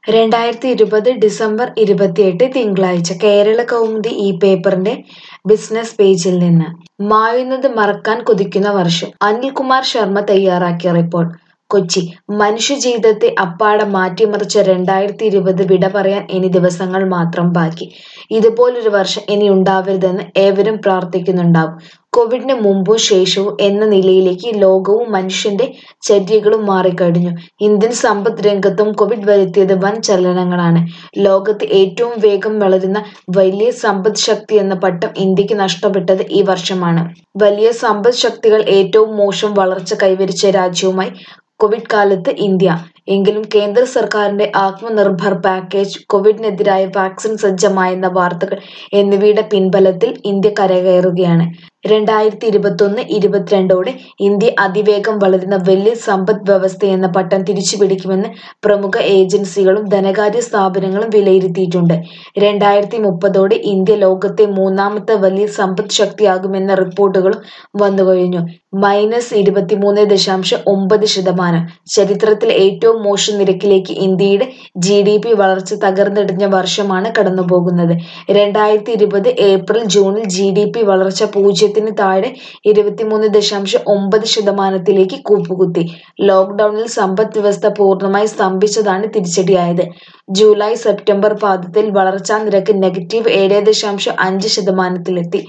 രണ്ടായിരത്തി ഇരുപത് ഡിസംബർ ഇരുപത്തിയെട്ട് തിങ്കളാഴ്ച കേരള കൗമുദി ഈ പേപ്പറിന്റെ ബിസിനസ് പേജിൽ നിന്ന് മായുന്നത് മറക്കാൻ കൊതിക്കുന്ന വർഷം അനിൽകുമാർ ശർമ്മ തയ്യാറാക്കിയ റിപ്പോർട്ട് കൊച്ചി മനുഷ്യജീവിതത്തെ അപ്പാടെ മാറ്റിമറിച്ച രണ്ടായിരത്തി ഇരുപത് വിട പറയാൻ ഇനി ദിവസങ്ങൾ മാത്രം ബാക്കി ഇതുപോലൊരു വർഷം ഇനി ഉണ്ടാവരുതെന്ന് ഏവരും പ്രാർത്ഥിക്കുന്നുണ്ടാവും കോവിഡിന് മുമ്പും ശേഷവും എന്ന നിലയിലേക്ക് ലോകവും മനുഷ്യന്റെ ചര്യകളും മാറിക്കഴിഞ്ഞു ഇന്ത്യൻ സമ്പദ് രംഗത്തും കോവിഡ് വരുത്തിയത് വൻ ചലനങ്ങളാണ് ലോകത്ത് ഏറ്റവും വേഗം വളരുന്ന വലിയ സമ്പദ് ശക്തി എന്ന പട്ടം ഇന്ത്യക്ക് നഷ്ടപ്പെട്ടത് ഈ വർഷമാണ് വലിയ സമ്പദ് ശക്തികൾ ഏറ്റവും മോശം വളർച്ച കൈവരിച്ച രാജ്യവുമായി കോവിഡ് കാലത്ത് ഇന്ത്യ എങ്കിലും കേന്ദ്ര സർക്കാരിന്റെ ആത്മനിർഭർ പാക്കേജ് കോവിഡിനെതിരായ വാക്സിൻ സജ്ജമായെന്ന വാർത്തകൾ എന്നിവയുടെ പിൻബലത്തിൽ ഇന്ത്യ കരകയറുകയാണ് രണ്ടായിരത്തി ഇരുപത്തൊന്ന് ഇരുപത്തിരണ്ടോടെ ഇന്ത്യ അതിവേഗം വളരുന്ന വലിയ സമ്പദ് വ്യവസ്ഥയെന്ന പട്ടം തിരിച്ചുപിടിക്കുമെന്ന് പ്രമുഖ ഏജൻസികളും ധനകാര്യ സ്ഥാപനങ്ങളും വിലയിരുത്തിയിട്ടുണ്ട് രണ്ടായിരത്തി മുപ്പതോടെ ഇന്ത്യ ലോകത്തെ മൂന്നാമത്തെ വലിയ സമ്പദ് ശക്തിയാകുമെന്ന റിപ്പോർട്ടുകളും വന്നുകഴിഞ്ഞു മൈനസ് ഇരുപത്തിമൂന്ന് ദശാംശം ഒമ്പത് ശതമാനം ചരിത്രത്തിലെ ഏറ്റവും മോശം നിരക്കിലേക്ക് ഇന്ത്യയുടെ ജി ഡി പി വളർച്ച തകർന്നടിഞ്ഞ വർഷമാണ് കടന്നുപോകുന്നത് രണ്ടായിരത്തി ഇരുപത് ഏപ്രിൽ ജൂണിൽ ജി ഡി പി വളർച്ച പൂജ്യത്തിന് താഴെ ഇരുപത്തിമൂന്ന് ദശാംശം ഒമ്പത് ശതമാനത്തിലേക്ക് കൂപ്പുകുത്തി ലോക്ക്ഡൌണിൽ സമ്പദ് വ്യവസ്ഥ പൂർണ്ണമായി സ്തംഭിച്ചതാണ് തിരിച്ചടിയായത് ജൂലൈ സെപ്റ്റംബർ പാദത്തിൽ വളർച്ചാ നിരക്ക് നെഗറ്റീവ് ഏഴ് ദശാംശം അഞ്ച് ശതമാനത്തിലെത്തി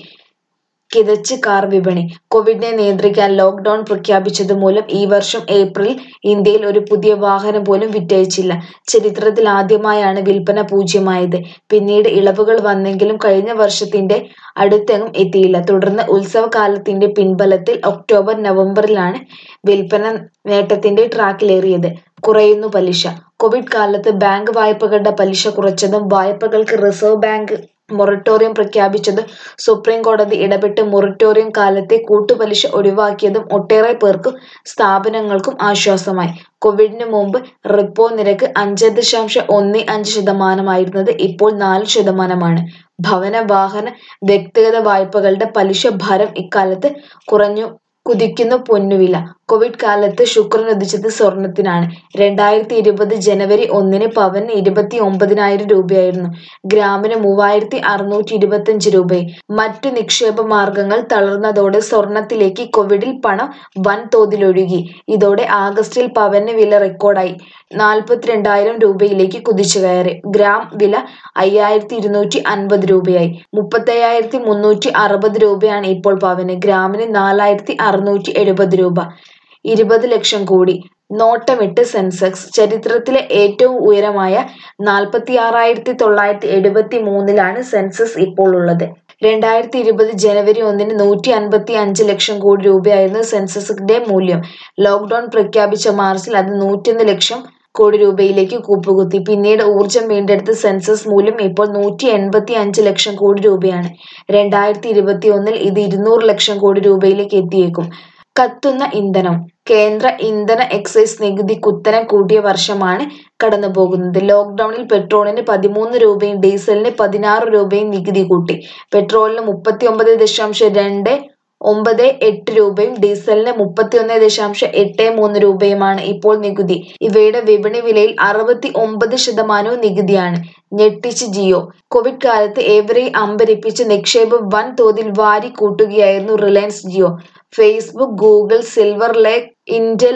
കിതച്ച് കാർ വിപണി കോവിഡിനെ നിയന്ത്രിക്കാൻ ലോക്ക്ഡൌൺ പ്രഖ്യാപിച്ചത് മൂലം ഈ വർഷം ഏപ്രിൽ ഇന്ത്യയിൽ ഒരു പുതിയ വാഹനം പോലും വിറ്റഴിച്ചില്ല ചരിത്രത്തിൽ ആദ്യമായാണ് വിൽപ്പന പൂജ്യമായത് പിന്നീട് ഇളവുകൾ വന്നെങ്കിലും കഴിഞ്ഞ വർഷത്തിന്റെ അടുത്തെങ്ങും എത്തിയില്ല തുടർന്ന് ഉത്സവകാലത്തിന്റെ പിൻബലത്തിൽ ഒക്ടോബർ നവംബറിലാണ് വിൽപ്പന നേട്ടത്തിന്റെ ട്രാക്കിലേറിയത് കുറയുന്നു പലിശ കോവിഡ് കാലത്ത് ബാങ്ക് വായ്പകളുടെ പലിശ കുറച്ചതും വായ്പകൾക്ക് റിസർവ് ബാങ്ക് മൊറട്ടോറിയം പ്രഖ്യാപിച്ചതും സുപ്രീം കോടതി ഇടപെട്ട് മൊറട്ടോറിയം കാലത്തെ കൂട്ടുപലിശ ഒഴിവാക്കിയതും ഒട്ടേറെ പേർക്കും സ്ഥാപനങ്ങൾക്കും ആശ്വാസമായി കോവിഡിന് മുമ്പ് റിപ്പോ നിരക്ക് അഞ്ച് ദശാംശം ഒന്ന് അഞ്ച് ശതമാനമായിരുന്നത് ഇപ്പോൾ നാല് ശതമാനമാണ് ഭവന വാഹന വ്യക്തിഗത വായ്പകളുടെ പലിശ ഭാരം ഇക്കാലത്ത് കുറഞ്ഞു കുതിക്കുന്ന പൊന്നുവില കോവിഡ് കാലത്ത് ശുക്രൻ ഉദിച്ചത് സ്വർണത്തിനാണ് രണ്ടായിരത്തി ഇരുപത് ജനുവരി ഒന്നിന് പവന് ഇരുപത്തി ഒമ്പതിനായിരം രൂപയായിരുന്നു ഗ്രാമിന് മൂവായിരത്തി അറുന്നൂറ്റി ഇരുപത്തിയഞ്ച് രൂപയും മറ്റു നിക്ഷേപ മാർഗങ്ങൾ തളർന്നതോടെ സ്വർണത്തിലേക്ക് കോവിഡിൽ പണം വൻതോതിലൊഴുകി ഇതോടെ ആഗസ്റ്റിൽ പവന് വില റെക്കോർഡായി നാൽപ്പത്തിരണ്ടായിരം രൂപയിലേക്ക് കുതിച്ചു കയറി ഗ്രാം വില അയ്യായിരത്തി ഇരുന്നൂറ്റി അൻപത് രൂപയായി മുപ്പത്തയ്യായിരത്തി മുന്നൂറ്റി അറുപത് രൂപയാണ് ഇപ്പോൾ പവന് ഗ്രാമിന് നാലായിരത്തി അറുന്നൂറ്റി എഴുപത് രൂപ ഇരുപത് ലക്ഷം കോടി നോട്ടമിട്ട് സെൻസെക്സ് ചരിത്രത്തിലെ ഏറ്റവും ഉയരമായ നാൽപ്പത്തി ആറായിരത്തി തൊള്ളായിരത്തി എഴുപത്തി മൂന്നിലാണ് സെൻസസ് ഇപ്പോൾ ഉള്ളത് രണ്ടായിരത്തി ഇരുപത് ജനുവരി ഒന്നിന് നൂറ്റി അൻപത്തി അഞ്ച് ലക്ഷം കോടി രൂപയായിരുന്നു സെൻസസിന്റെ മൂല്യം ലോക്ക്ഡൌൺ പ്രഖ്യാപിച്ച മാർച്ചിൽ അത് നൂറ്റൊന്ന് ലക്ഷം കോടി രൂപയിലേക്ക് കൂപ്പുകുത്തി പിന്നീട് ഊർജം വീണ്ടെടുത്ത സെൻസസ് മൂല്യം ഇപ്പോൾ നൂറ്റി എൺപത്തി അഞ്ച് ലക്ഷം കോടി രൂപയാണ് രണ്ടായിരത്തി ഇരുപത്തി ഒന്നിൽ ഇത് ഇരുന്നൂറ് ലക്ഷം കോടി രൂപയിലേക്ക് എത്തിയേക്കും കത്തുന്ന ഇന്ധനം കേന്ദ്ര ഇന്ധന എക്സൈസ് നികുതി കുത്തനെ കൂടിയ വർഷമാണ് കടന്നുപോകുന്നത് ലോക്ക്ഡൌണിൽ പെട്രോളിന് പതിമൂന്ന് രൂപയും ഡീസലിന് പതിനാറ് രൂപയും നികുതി കൂട്ടി പെട്രോളിന് മുപ്പത്തി ഒമ്പത് ദശാംശം രണ്ട് ഒമ്പത് എട്ട് രൂപയും ഡീസലിന് മുപ്പത്തിയൊന്ന് ദശാംശം എട്ട് മൂന്ന് രൂപയുമാണ് ഇപ്പോൾ നികുതി ഇവയുടെ വിപണി വിലയിൽ അറുപത്തി ഒമ്പത് ശതമാനവും നികുതിയാണ് ഞെട്ടിച്ച് ജിയോ കോവിഡ് കാലത്ത് ഏവരെയും അമ്പരിപ്പിച്ച് നിക്ഷേപം വൻ തോതിൽ വാരി കൂട്ടുകയായിരുന്നു Reliance Jio Facebook Google Silver Lake Intel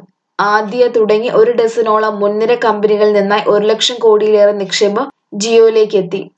ആദ്യ തുടങ്ങി ഒരു ഡസനോളം മുൻനിര കമ്പനികളിൽ നിന്നായി ഒരു ലക്ഷം കോടിയിലേറെ നിക്ഷേപം ജിയോയിലേക്ക് എത്തി